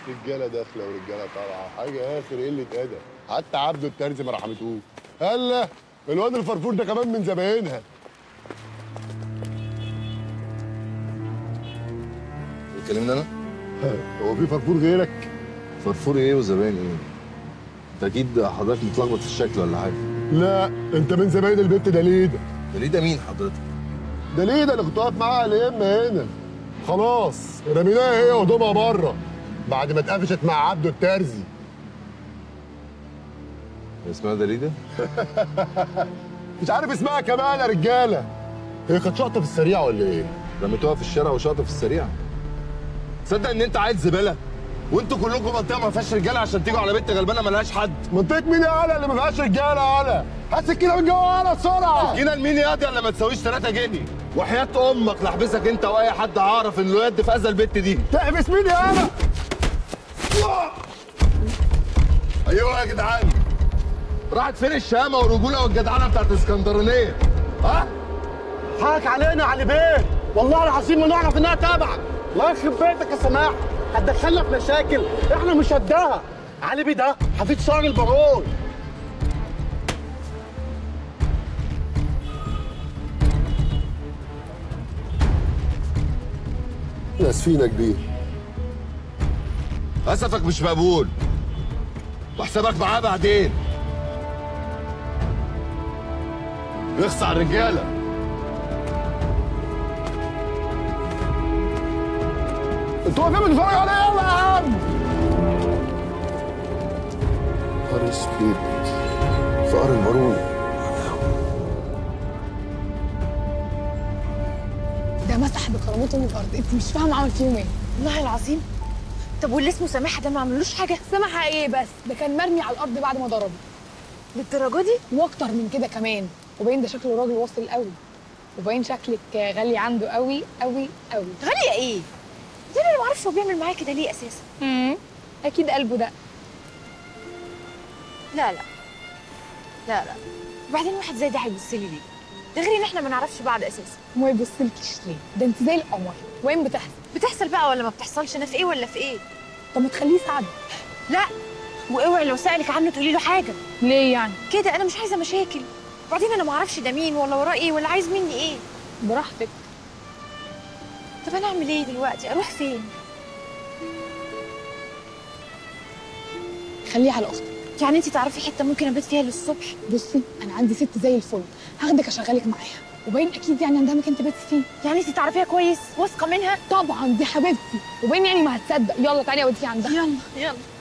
رجاله داخله ورجاله طالعه حاجه اخر قله ادب حتى عبده الترزي ما رحمتوش هلا الواد الفرفور ده كمان من زباينها بتكلمني انا؟ هو في فرفور غيرك فرفور ايه وزباين ايه؟ انت اكيد حضرتك متلخبط في الشكل ولا حاجه لا انت من زباين البت دليده دليده مين حضرتك؟ دليده اللي كنت واقف معاها على اليمه هنا خلاص رميناها هي وهدومها بره بعد ما اتقفشت مع عبده الترزي اسمها دليده؟ مش عارف اسمها كمان يا رجاله هي كانت شاطه في السريع ولا ايه؟ رميتوها في الشارع وشاطه في السريع تصدق ان انت عيل زباله وانتوا كلكم منطقه ما فيهاش رجاله عشان تيجوا على بنت غلبانه ملهاش حد منطقه مين يا علا اللي ما فيهاش رجاله يا علا هات السكينه من جوه علا بسرعه جينا لمين يا دي اللي ما تساويش 3 جنيه وحياه امك لحبسك انت واي حد عارف ان له يد في اذى البت دي تحبس مين يا علا ايوه يا جدعان راحت فين الشهامه والرجوله والجدعنه بتاعت اسكندرانيه ها حقك علينا يا علي بيه والله العظيم ما نعرف انها تابعك الله يخرب بيتك يا سماح هتدخلنا في مشاكل احنا مش قدها علي بيه ده حفيد صار البارون اسفين يا كبير اسفك مش مقبول وحسابك معاه بعدين يخص على الرجاله انتوا واقفين بتتفرجوا عليا يلا يا عم نهار اسود فقر البارون ده مسح بكرامته من الارض انت مش فاهمه عمل فيهم ايه والله العظيم طب واللي اسمه سماحه ده ما عملوش حاجه سمح ايه بس ده كان مرمي على الارض بعد ما ضربه للدرجه دي واكتر من كده كمان وباين ده شكله راجل واصل قوي وباين شكلك غالي عنده قوي قوي قوي غاليه ايه ده انا ما اعرفش هو بيعمل معايا كده ليه اساسا امم اكيد قلبه ده لا لا لا لا وبعدين واحد زي ده هيبص لي ليه ده غير ان احنا ما نعرفش بعض اساسا وما يبصلكيش ليه ده انت زي القمر وين بتحصل بتحصل بقى ولا ما بتحصلش انا في ايه ولا في ايه طب ما تخليه يساعدك لا واوعي لو سالك عنه تقولي له حاجه ليه يعني كده انا مش عايزه مشاكل وبعدين انا ما اعرفش ده مين ولا وراه ايه ولا عايز مني ايه براحتك طب انا اعمل ايه دلوقتي اروح فين خليه على اختك يعني انت تعرفي حته ممكن ابات فيها للصبح بصي انا عندي ست زي الفل هاخدك اشغلك معاها وباين اكيد يعني عندها مكان تبات فيه يعني انت تعرفيها كويس واثقه منها طبعا دي حبيبتي وباين يعني ما هتصدق يلا تعالي اوديكي عندها يلا يلا